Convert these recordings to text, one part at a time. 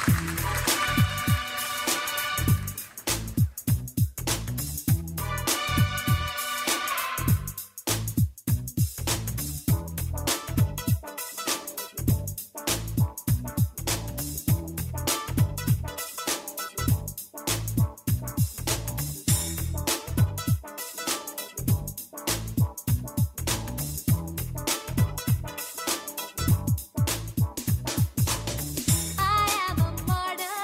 I am a modern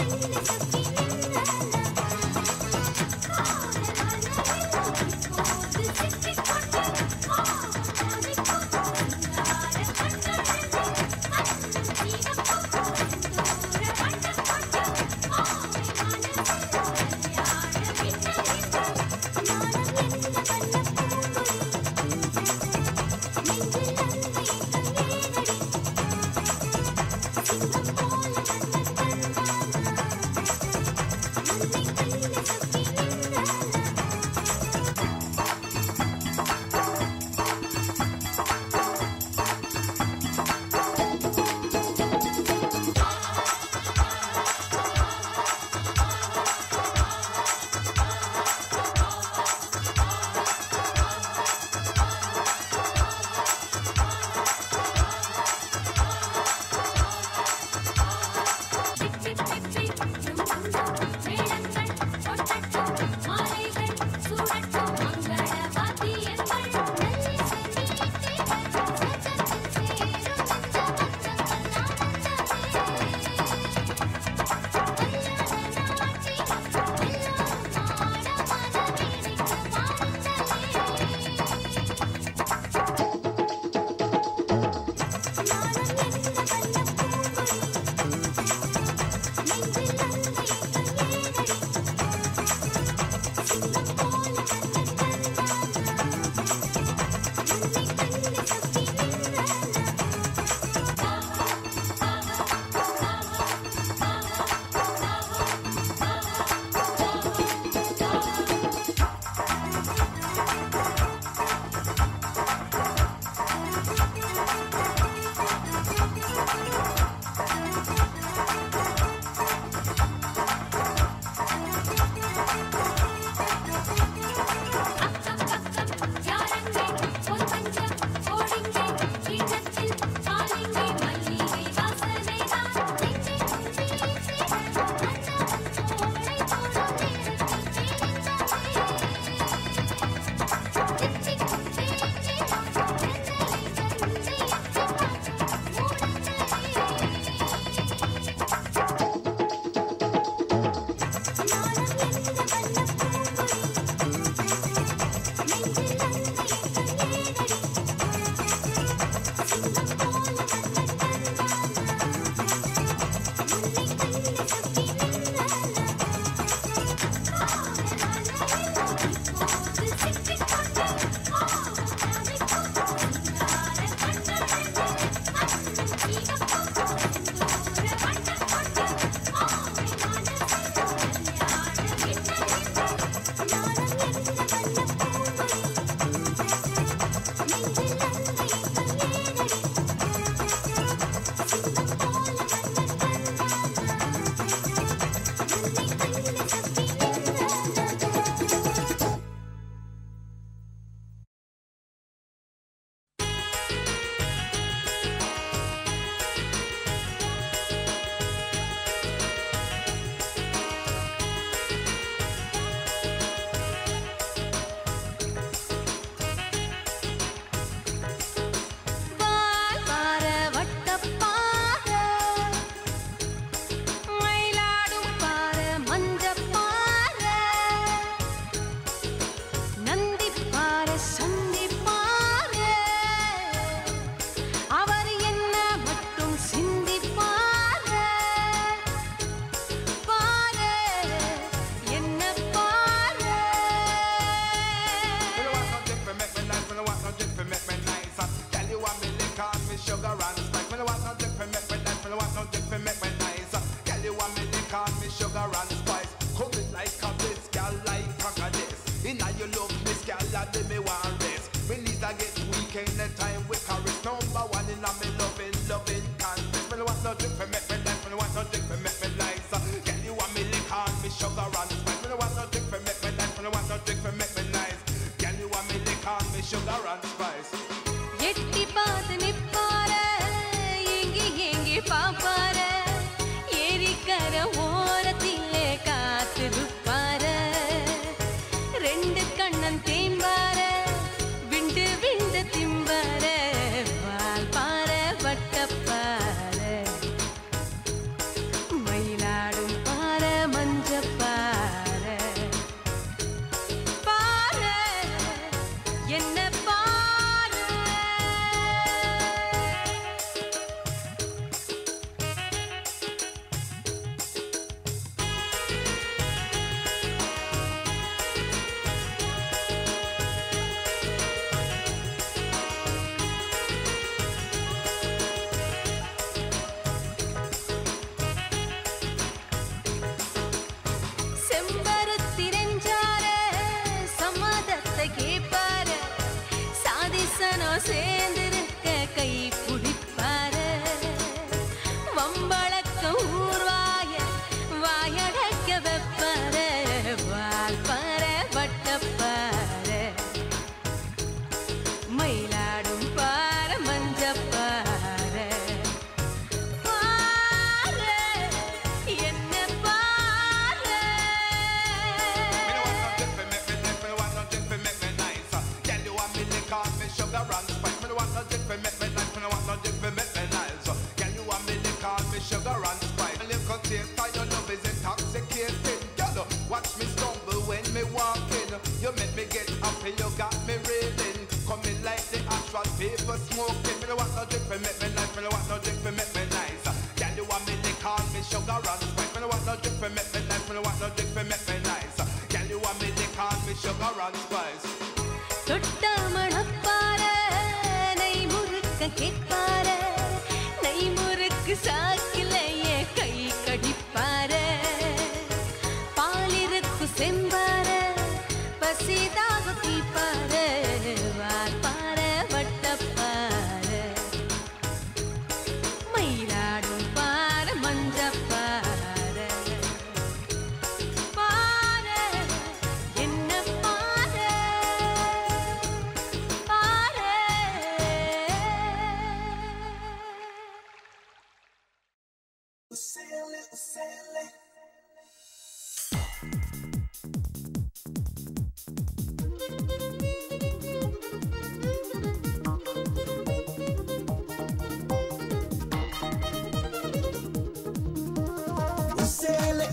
எட்டி பார்த்து நிப்பார ஏங்கி ஏங்கி பாப்பார ஏரிக்கர ஓரத்திலே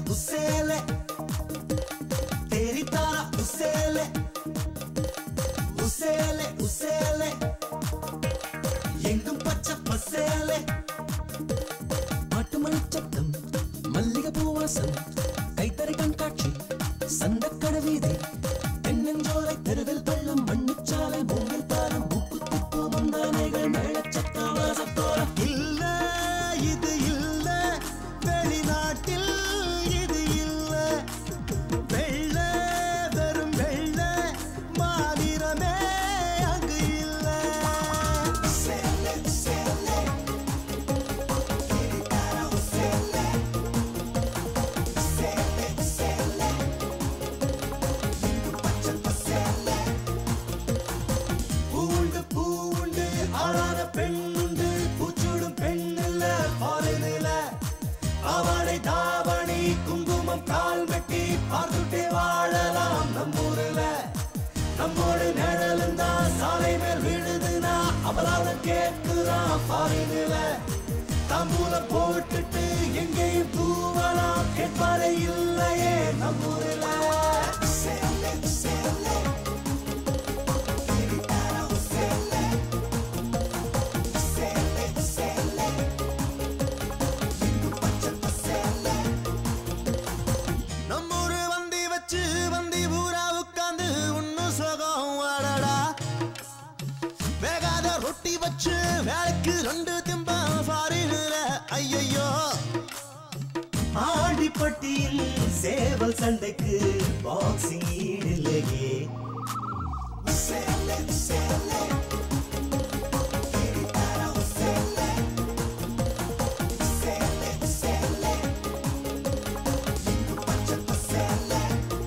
உசேலே तेरी तारा उसेले உசேலே உசேலே எங்கும் பச்சை பசேலே மாட்டுமணி சத்தம் மல்லிகை பூவாசம் கைத்தறி கண்காட்சி சந்தக்கட வீதி தென்னஞ்சோலை தெருவில் பள்ளம் மண்ணுச்சாலை மூங்கில் பாலம் மூக்கு துப்பு முந்தானைகள் மேளச்சத்த வாசத்தோரம் இல்ல இது இல்ல வெளிநாட்டில் இது இல்ல வெள்ள வெறும் வெள்ள மாநிலமே அங்கு இல்ல சேலே சேலே கிரிகார சேலே சேலே சேலே பச்சை பசேலே பூண்டு பூண்டு ஆளான பெண்ணுண்டு பூச்சூடும் பெண்ணில்ல பாலினில அவளை தாவணி குங்குமம் கால் வெட்டி பார்த்துட்டே வாழலாம் நம்மூருல நம்மோடு நிழலும் தான் சாலை மேல் விழுதுனா அவளால கேட்குறான் பாலினில தாம்பூலம் போட்டுட்டு எங்கேயும் தூவலாம் கேட்பாரே இல்லையே நம்மூருல சேலே சேலே நம்மூரு வந்தி வச்சு வந்தி பூரா உட்கார்ந்து உன்னும் சுகம் வாடடா வேகாத ரொட்டி வச்சு வேலைக்கு ரெண்டு திம்பா ஃபாரினுல ஐயையோ ஆடிப்பட்டியில் சேவல் சண்டைக்கு பாக்ஸிங் ஈடில்லையே சேலே சேலே சேலே சேலே சேலே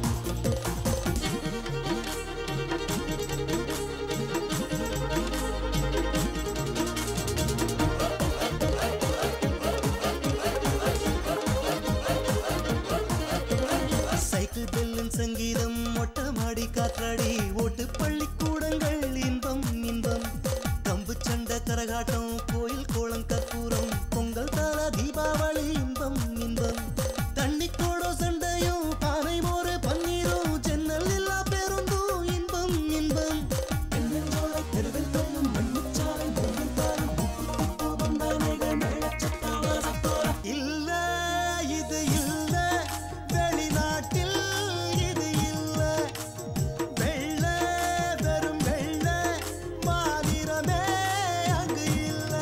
சைக்கிள் பெல்லின் சங்கீதம் மொட்டை மாடி காற்றாடி ஓட்டு பள்ளிக்கூடங்கள் இன்பம் இன்பம் கம்பு சண்டை கரகாட்டம் கோயில் கோலம் கற்பூரம் பொங்கல் தாரா தீபாவளி இன்பம் இன்பம் தண்ணி கோடோ சண்டையும் பானை மோரு பன்னீரும் ஜன்னல் இல்லா பேருந்தும் இன்பம் இன்பம் தென்னஞ்சோலை தெருவில் பள்ளம் மண்ணுச்சாலை மூங்கில் பாலம் மூக்கு துப்பு முந்தானைகள் மேளச்சத்த வாசத்தோரம் இல்ல இது இல்ல வெளிநாட்டில் இது இல்ல வெள்ள வெறும் வெள்ள மாதிரமே அங்கு இல்ல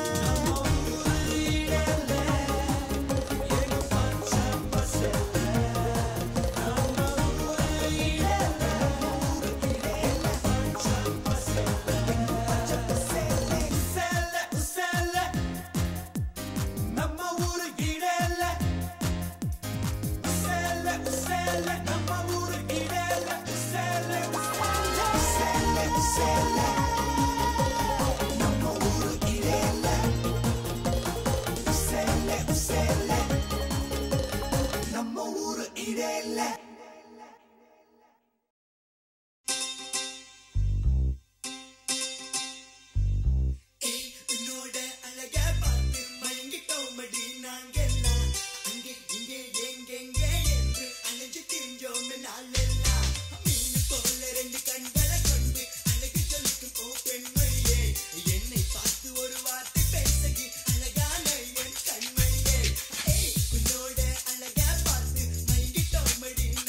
உசேல, உசேல, நம்ம ஊரு ஈடேல உசேல, உசேல, நம்ம ஊரு ஈடேல உசேல, உசேல, உசேல, நம்ம ஊரு ஈடேல உசேல, உசேல, நம்ம ஊரு ஈடேல உன்னோட அழக பார்த்து மயங்கிட்டோமடி நாங்கெல்லாம் அங்கே இங்கே எங்கெங்க என்று அலைஞ்சு திரிஞ்சோம் நாளெல்லாம் மீன் போல ரெண்டு கண்களை கொண்டு அழகு சொல்லிக்கும் ஓ பெண்மணியே என்னை பார்த்து ஒரு வார்த்தை பேசகி அழகான என் கண்மணியே ஏய், உன்னோட அழக பார்த்து மயங்கிட்டோமடி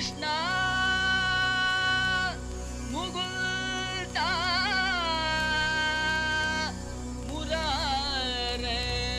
ಕೃಷ್ಣ ಮುಗುಳ್ತ ಮುರಾರೇ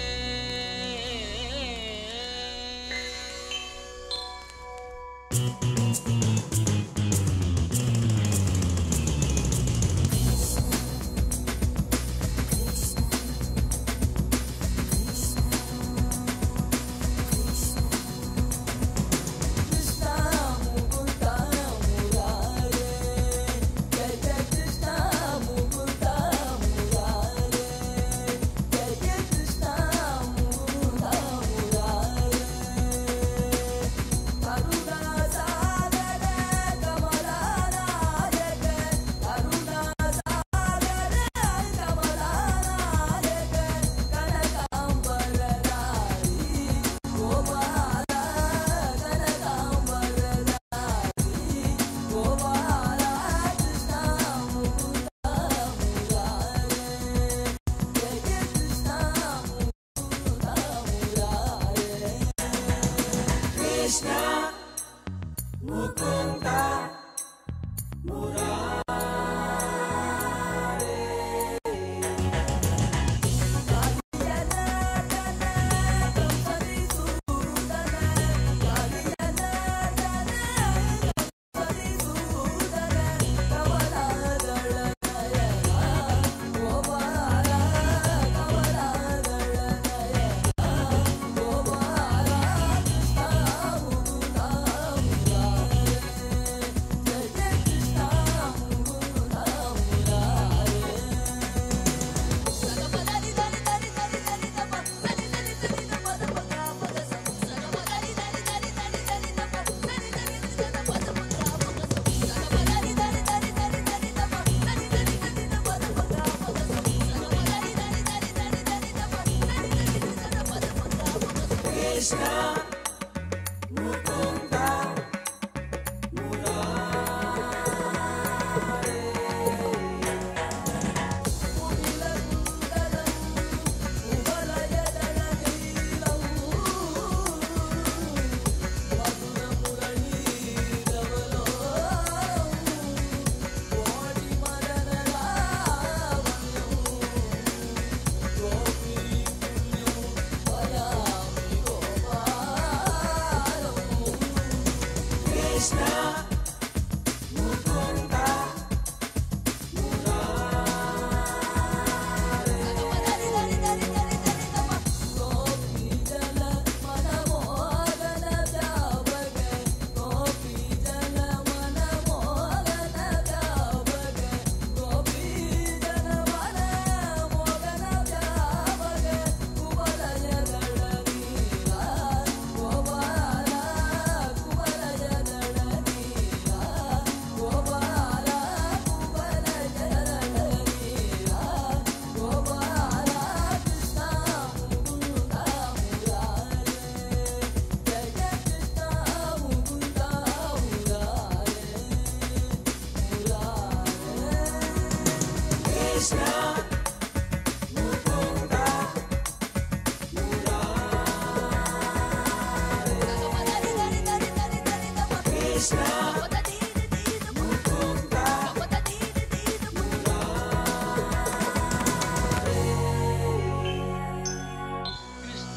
ಕೃಷ್ಣ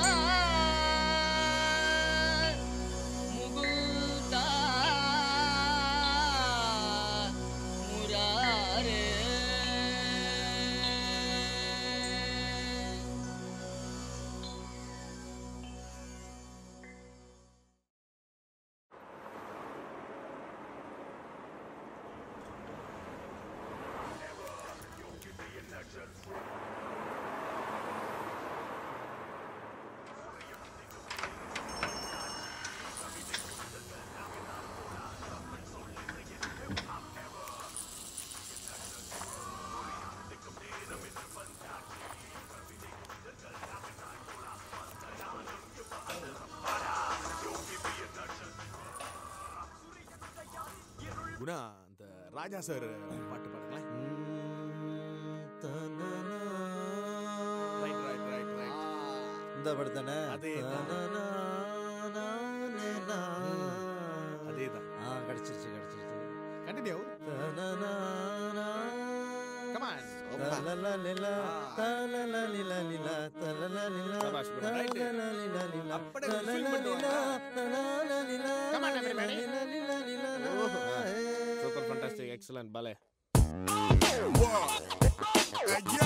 ಮುಗುಳ್ತ ಮುರಾರೇ குணா அந்த ராஜா சார் பாட்டு பாடுங்களேன் ரைட் ரைட் ரைட் ரைட் இந்த படத்தானே அதேதான். அதேதான் தலலலிலா, தலலலிலலிலா, தலலலிலா, சபாஷ் bro, right. தலலலிலலிலா, அப்படியே ஒரு feel தலலலிலா, தலலலிலா, Come on, everybody. தலலலிலலிலா. சூப்பர் ஃபண்டாஸ்டிக் எக்ஸலன்ட் பலே Hey, yo.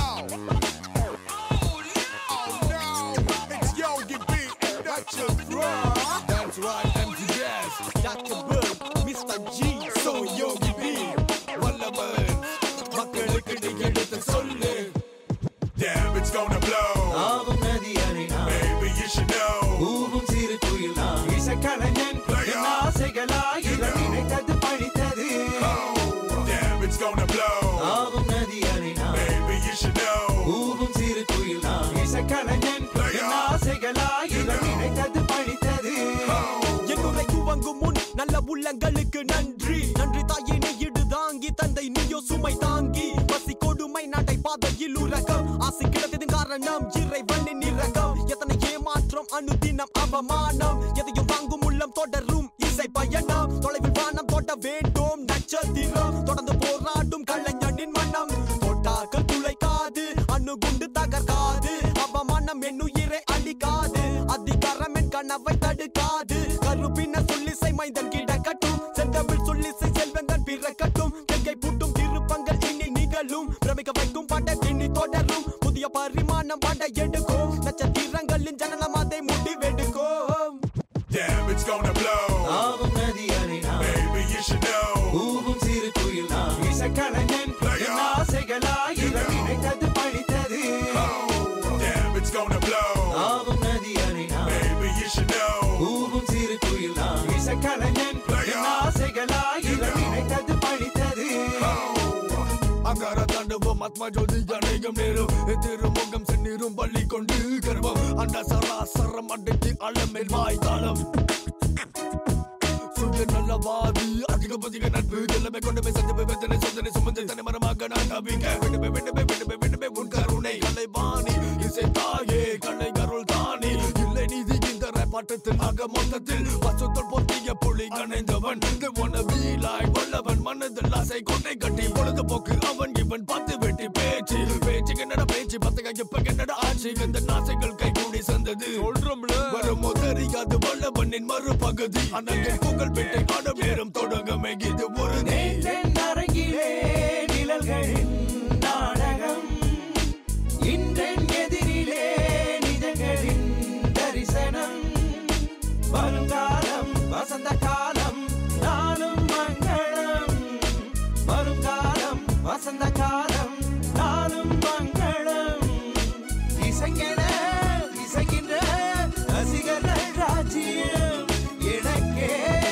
Oh, no. It's Yogi B and Dr. Bro. That's right, MTS, Dr. Bird, Mr. G, so Yogi B. வல்லவன் மக்களுக்கு நீ எடுத்து சொல்லு Damn, it's gonna blow. ஆவும் நதி அலைனா, Baby, you should know. ஊவும் சிறு குயில் நான். இசைக்கலைஞன் Player. என் ஆசைகளாயிரம் நினைத்தது படித்தது Oh, damn, it's gonna blow. ஆவும் நதி அலைனா, Baby, you should know. ஊவும் சிறு குயில் நான். இசைக்கலைஞன் என் ஆசைகளாயிரம் நினைத்தது படித்தது என்னுரை துவங்கும் முன் நல்ல உள்ளங்களுக்கு நன்றி நன்றி தாயே நீ இடு தாங்கி தந்தை நீயோ சுமை தாங்கி பசி கொடுமை நடை பாதையில் உறக்கம் ஆசை கிடத்ததின் காரணம் இறைவனின் இரக்கம் எத்தனை ஏமாற்றம் அனுதினம் அவமானம் எதையும் வாங்கும் உள்ளம் தொடரும் இசை பயணம் தொலைவில் வானம் தொட வேண்டும் நட்சத்திரம் தொடர்ந்து போராடும் கலைஞனின் மனம் தொட்டார்கள் துளைக்காது அணுகுண்டு தகர்க்காது அவமானம் என்னுயிரை அழிக்காது அதிகாரம் என் கனவை தடுக்காது கருப்பின சொல்லிசை மைந்தன் கிடக்கட்டும் செந்தமிழ் சொல்லிசை செல்வந்தன் பிறக்கட்டும் கெங்கை பூட்டும் திருப்பங்கள் இனி நிகழும் பிரமிக்க வைக்கும் பட இனி தொடரும் புதிய பரிமாணம் பட எடுக்கும் நட்சத்திரங்களின் ஜனனம் அதை முடிவெடுக்கும் Damn, it's gonna blow. ஆவும் நதி அலைனா, Baby, you should know. ஊவும் சிறு குயில் நான். இசைக்கலைஞன் என் ஆசைகளாயிரம் நினைத்தது படித்தது Oh, damn, it's gonna blow. ஆவும் நதி அலைனா, Baby, you should know. ஊவும் சிறு குயில் நான். இசைக்கலைஞன் என் ஆசைகளாயிரம் நினைத்தது படித்தது அங்கார தாண்டவம் ஆத்மா ஜோதி அநேகம் நேரும் திருமுகம் செந்நீரும் பள்ளி கொண்டு கர்வம் அந்த சராசரம் அடைத்து அளமேல் வாய்த்தாளம் சுய நல்லவாதி அதிக பதிக நட்பு எல்லாமே கொண்டு போய் சந்திப்பு வேதனை சோதனை சுமந்து தனி மரமாக நான் நம்பிக்கை விடுமே விடுமே விடுமே விடுமே உன் கருணை கலைவாணி இசை தாயே கலை கருள் தானி இல்லை நீதி இந்த பாட்டத்தில் ஆக மொத்தத்தில் பசுத்தல் பொத்திய புலி கணைந்தவன் They wanna be like வல்லவன் மனதில் ஆசை கொண்டை கட்டி பொழுதுபோக்கு அவன் இவன் பத்து வெட்டி பேச்சு பேச்சு என்னடா பேச்சு பத்து இப்ப என்னடா ஆச்சு இந்த நாசைகள் கை கூடி சந்தது சொல்றோம்ல வருமோ தெரியாது வல்லவனின் மறுபகுதி அண்ணன் புகழ் பெட்டை ஆடும் நேரம் தொடங்கமே இது ஒரு நீ நேற்றென் அரங்கிலே நிழல்களின் நாடகம் இன்றென் எதிரிலே நிஜங்களின் தரிசனம் வருங்காலம் வசந்த காலம் நாளும் மங்களம் வருங்காலம் வசந்த காலம் நாளும் மங்களம் இசைங்கென இசைக்கின்ற ரசிகர்கள் ராஜ்யம் எனக்கே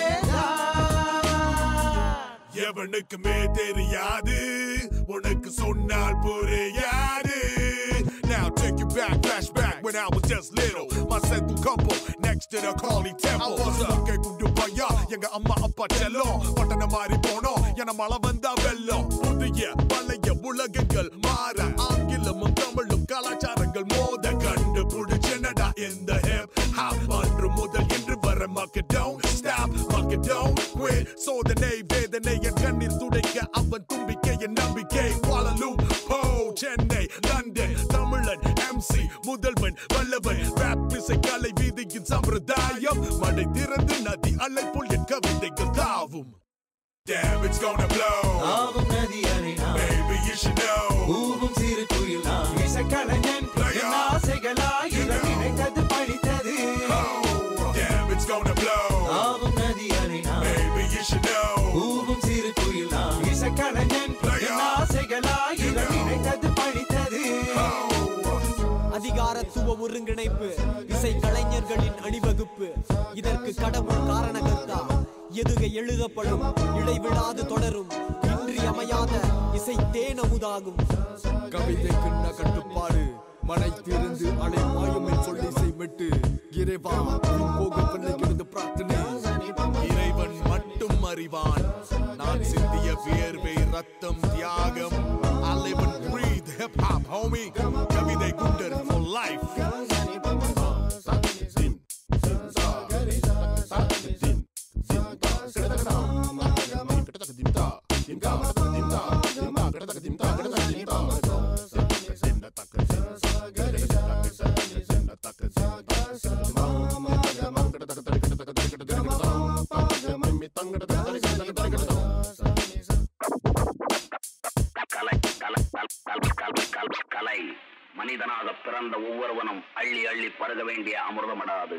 எவனுக்குமே தெரியாது உனக்கு சொன்னால் புரியாது Now take you back, flashback when I was just little. My circle couple next to the Kali temple. I was a குண்டு பையா எங்க அம்மா அப்பா செல்லம் பட்டணம் மாறி போனோம் என மழை வந்தா வெள்ளம் புதிய பழைய உலகங்கள் மாற ஆங்கிலமும் தமிழும் கலாச்சாரங்கள் மோத கண்டு புடிச்சனடா இந்த ஹிப் ஹாப் அன்று முதல் இன்று வர மக்கள் don't stop மக்கள் don't quit சோதனை வேதனை என் கண்ணீர் துடைக்க அவன் தும்பிக்கை என் நம்பிக்கை வாழலும் போ சென்னை லண்டன் தமிழன் எம்சி முதல்வன் வல்லவன் ரேப் இசை கலை வீதியின் சம்பிரதாயம் மடை திறந்து நதி அலை போல் என் கவிதைகள் தாவும் Damn, it's gonna blow. ஆவும் நதி அலைனா, Baby, you should know. ஊவும் சிறு குயில் நான். இசைக்கலைஞன் என் ஆசைகளாயிரம் நினைத்தது படித்தது Oh, damn, it's gonna blow. ஆவும் நதி அலைனா, Baby, you should know. ஊவும் சிறு குயில் நான். இசைக்கலைஞன் என் ஆசைகளாயிரம் நினைத்தது படித்தது அதிகாரத்துவ ஒருங்கிணைப்பு இசை கலைஞர்களின் அணிவகுப்பு இதற்கு கடவுள் காரணகர்த்தா எதுகை எழுதப்படும் இடைவிடாது தொடரும் இன்றியமையாத இசை தேனமுதாகும் கவிதைக்கு கட்டுப்பாடு மனை திறந்து அலை மாயும் என் சொல்லி செய்விட்டு இறைவா உன் போகவில்லை இருந்து பிரார்த்தனை இறைவன் மட்டும் அறிவான் நான் சிந்திய வியர்வை ரத்தம் தியாகம் I live and breathe hip hop homie கவிதை குண்டர் for life மூலதனம் அள்ளி அள்ளி பருக வேண்டிய அமிர்தமடாது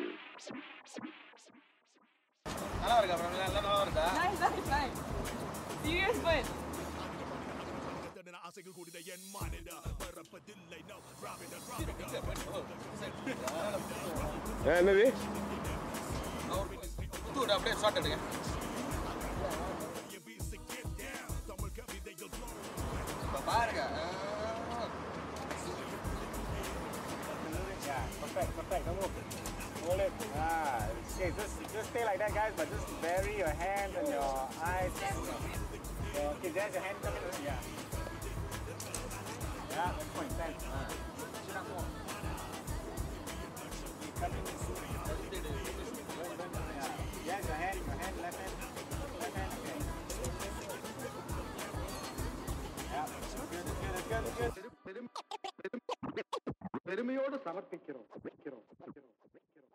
நல்லா இருக்கா bro? நல்லா நல்லா இருக்கா Nice, nice, nice. Serious but ஆசைகள் கூடின என் மானிட பரப்பதில்லை no ராவிட என்னது தூடு அப்படியே ஷார்ட் எடுங்க இப்ப பாருங்க ஆ. Yeah, perfect, perfect. Come on. Hold it. Ah, okay, just just stay like that, guys. But just bury your hands and your eyes. Yeah, okay, there's your hand coming. in. Yeah. Yeah, that's point. Thanks. Ah. Chin up more. Okay, coming in soon. Don't- don't- yeah. Yes, your hand, your hand, left hand, left hand. Okay. Yeah, good, good, good, good. பெருமையோடு சமர்ப்பிக்கிறோம் வைக்கிறோம் வைக்கிறோம் வைக்கிறோம்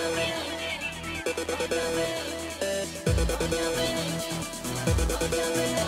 Thank you.